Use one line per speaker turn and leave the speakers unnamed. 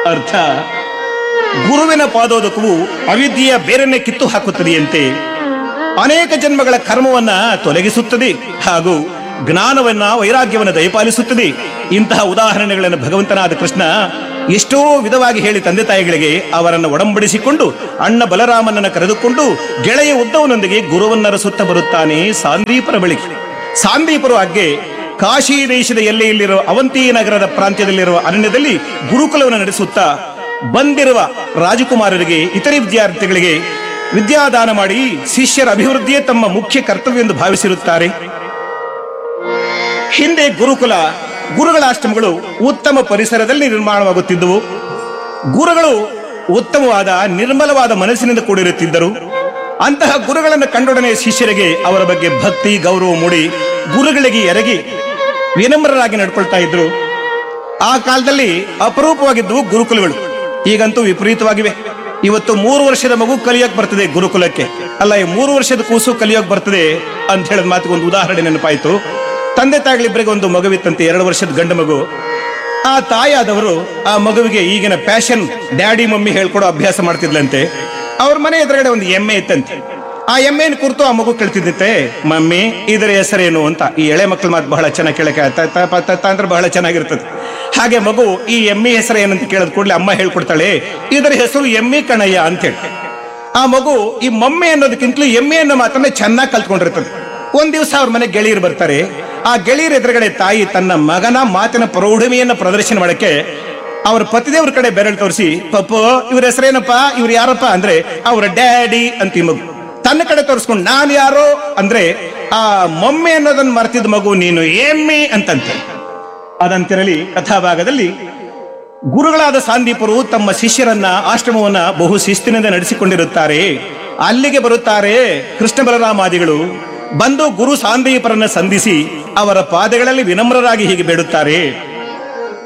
ಅರ್ಥ ಗುರುವಿನ ಪಾದೋದಕವು ಅವಿದ್ಯೆಯ ಬೇರನ್ನೇ ಕಿತ್ತು ಹಾಕುತ್ತದೆಯಂತೆ ಅನೇಕ ಜನ್ಮಗಳ ಕರ್ಮವನ್ನ ತೊಲಗಿಸುತ್ತದೆ ಹಾಗೂ ಜ್ಞಾನವನ್ನ ವೈರಾಗ್ಯವನ್ನ ದಯಪಾಲಿಸುತ್ತದೆ ಇಂತಹ ಉದಾಹರಣೆಗಳನ್ನು ಭಗವಂತನಾದ ಕೃಷ್ಣ ಎಷ್ಟೋ ವಿಧವಾಗಿ ಹೇಳಿ ತಂದೆ ತಾಯಿಗಳಿಗೆ ಅವರನ್ನು ಒಡಂಬಡಿಸಿಕೊಂಡು ಅಣ್ಣ ಬಲರಾಮನನ್ನ ಕರೆದುಕೊಂಡು ಗೆಳೆಯ ಉದ್ದವನೊಂದಿಗೆ ಗುರುವನ್ನರಸುತ್ತ ಬರುತ್ತಾನೆ ಸಾಂದೀಪರ ಬಳಿಗೆ ಸಾಂದೀಪರು ಆಗ್ಗೆ ಕಾಶಿ ದೇಶದ ಎಲ್ಲೆಯಲ್ಲಿರುವ ಅವಂತಿ ನಗರದ ಪ್ರಾಂತ್ಯದಲ್ಲಿರುವ ಅರಣ್ಯದಲ್ಲಿ ಗುರುಕುಲವನ್ನು ನಡೆಸುತ್ತಾ ಬಂದಿರುವ ರಾಜಕುಮಾರರಿಗೆ ಇತರೆ ವಿದ್ಯಾರ್ಥಿಗಳಿಗೆ ವಿದ್ಯಾದಾನ ಮಾಡಿ ಶಿಷ್ಯರ ಅಭಿವೃದ್ಧಿಯೇ ತಮ್ಮ ಮುಖ್ಯ ಕರ್ತವ್ಯ ಎಂದು ಭಾವಿಸಿರುತ್ತಾರೆ ಹಿಂದೆ ಗುರುಕುಲ ಗುರುಗಳ ಆಶ್ರಮಗಳು ಉತ್ತಮ ಪರಿಸರದಲ್ಲಿ ನಿರ್ಮಾಣವಾಗುತ್ತಿದ್ದವು ಗುರುಗಳು ಉತ್ತಮವಾದ ನಿರ್ಮಲವಾದ ಮನಸ್ಸಿನಿಂದ ಕೂಡಿರುತ್ತಿದ್ದರು ಅಂತಹ ಗುರುಗಳನ್ನು ಕಂಡೊಡನೆ ಶಿಷ್ಯರಿಗೆ ಅವರ ಬಗ್ಗೆ ಭಕ್ತಿ ಗೌರವ ಮೂಡಿ ಗುರುಗಳಿಗೆ ಎರಗಿ ವಿನಮ್ರರಾಗಿ ನಡ್ಕೊಳ್ತಾ ಇದ್ರು ಆ ಕಾಲದಲ್ಲಿ ಅಪರೂಪವಾಗಿದ್ದವು ಗುರುಕುಲಗಳು ಈಗಂತೂ ವಿಪರೀತವಾಗಿವೆ ಇವತ್ತು ಮೂರು ವರ್ಷದ ಮಗು ಕಲಿಯೋಕ್ ಬರ್ತದೆ ಗುರುಕುಲಕ್ಕೆ ಅಲ್ಲ ಈ ಮೂರು ವರ್ಷದ ಕೂಸು ಕಲಿಯೋಕ್ ಬರ್ತದೆ ಅಂತ ಹೇಳಿದ ಮಾತಿಗೆ ಒಂದು ಉದಾಹರಣೆ ನೆನಪಾಯ್ತು ತಂದೆ ತಾಯಿಗಳಿಬ್ಬರಿಗೆ ಒಂದು ಮಗುವಿತ್ತಂತೆ ಎರಡು ವರ್ಷದ ಗಂಡು ಮಗು ಆ ತಾಯಾದವರು ಆ ಮಗುವಿಗೆ ಈಗಿನ ಪ್ಯಾಷನ್ ಡ್ಯಾಡಿ ಮಮ್ಮಿ ಹೇಳ್ಕೊಡೋ ಅಭ್ಯಾಸ ಮಾಡ್ತಿದ್ಲಂತೆ ಅವ್ರ ಮನೆ ಎದುರುಗಡೆ ಒಂದು ಎಮ್ಮೆ ಇತ್ತಂತೆ ಆ ಎಮ್ಮೆನ ಕುರಿತು ಆ ಮಗು ಕೇಳ್ತಿದ್ದಂತೆ ಮಮ್ಮಿ ಇದರ ಹೆಸರೇನು ಅಂತ ಈ ಎಳೆ ಮಕ್ಕಳ ಮಾತು ಬಹಳ ಚೆನ್ನಾಗಿ ಕೇಳಕ್ಕೆ ತ- ತ- ಪ- ತ- ತ ಅಂದ್ರೆ ಬಹಳ ಚೆನ್ನಾಗಿರ್ತದೆ ಹಾಗೆ ಮಗು ಈ ಎಮ್ಮೆ ಹೆಸರು ಏನಂತ ಕೇಳಿದ ಕೂಡಲೇ ಅಮ್ಮ ಹೇಳ್ಕೊಡ್ತಾಳೆ ಇದರ ಹೆಸರು ಎಮ್ಮೆ ಕಣಯ್ಯ ಅಂತೇಳಿ ಆ ಮಗು ಈ ಮಮ್ಮೆ ಅನ್ನೋದಕ್ಕಿಂತಲೂ ಎಮ್ಮೆ ಅನ್ನೋ ಮಾತನ್ನ ಚೆನ್ನಾಗಿ ಕಲ್ತ್ಕೊಂಡಿರ್ತದೆ ಒಂದ್ ದಿವಸ ಅವ್ರ ಮನೆ ಗೆಳೆಯರು ಬರ್ತಾರೆ ಆ ಗೆಳೆಯರ ಎದುರುಗಡೆ ತಾಯಿ ತನ್ನ ಮಗನ ಮಾತಿನ ಪ್ರೌಢಮೆಯನ್ನ ಪ್ರದರ್ಶನ ಮಾಡಕ್ಕೆ ಅವ್ರ ಪತಿದೇವ್ರ ಕಡೆ ಬೆರಳು ತೋರಿಸಿ ಪಪ್ಪು ಇವ್ರ ಹೆಸರೇನಪ್ಪ ಇವ್ರು ಯಾರಪ್ಪ ಅಂದ್ರೆ ಅವ್ರ ಡ್ಯಾಡಿ ಅಂತ ಈ ಮಗು ತನ್ನ ಕಡೆ ತೋರಿಸ್ಕೊಂಡು ನಾನು ಯಾರೋ ಅಂದ್ರೆ ಆ ಮೊಮ್ಮೆ ಅನ್ನೋದನ್ನ ಮರ್ತಿದ್ದ ಮಗು ನೀನು ಎಮ್ಮೆ ಅಂತಂತೆ ಅದಂತಿರಲಿ ಕಥಾಭಾಗದಲ್ಲಿ ಗುರುಗಳಾದ ಸಾಂದೀಪರು ತಮ್ಮ ಶಿಷ್ಯರನ್ನ ಆಶ್ರಮವನ್ನ ಬಹು ಶಿಸ್ತಿನಿಂದ ನಡೆಸಿಕೊಂಡಿರುತ್ತಾರೆ ಅಲ್ಲಿಗೆ ಬರುತ್ತಾರೆ ಕೃಷ್ಣ ಬಲರಾಮಾದಿಗಳು ಬಂದು ಗುರು ಸಾಂದೀಪರನ್ನ ಸಂಧಿಸಿ ಅವರ ಪಾದಗಳಲ್ಲಿ ವಿನಮ್ರರಾಗಿ ಹೀಗೆ ಬೇಡುತ್ತಾರೆ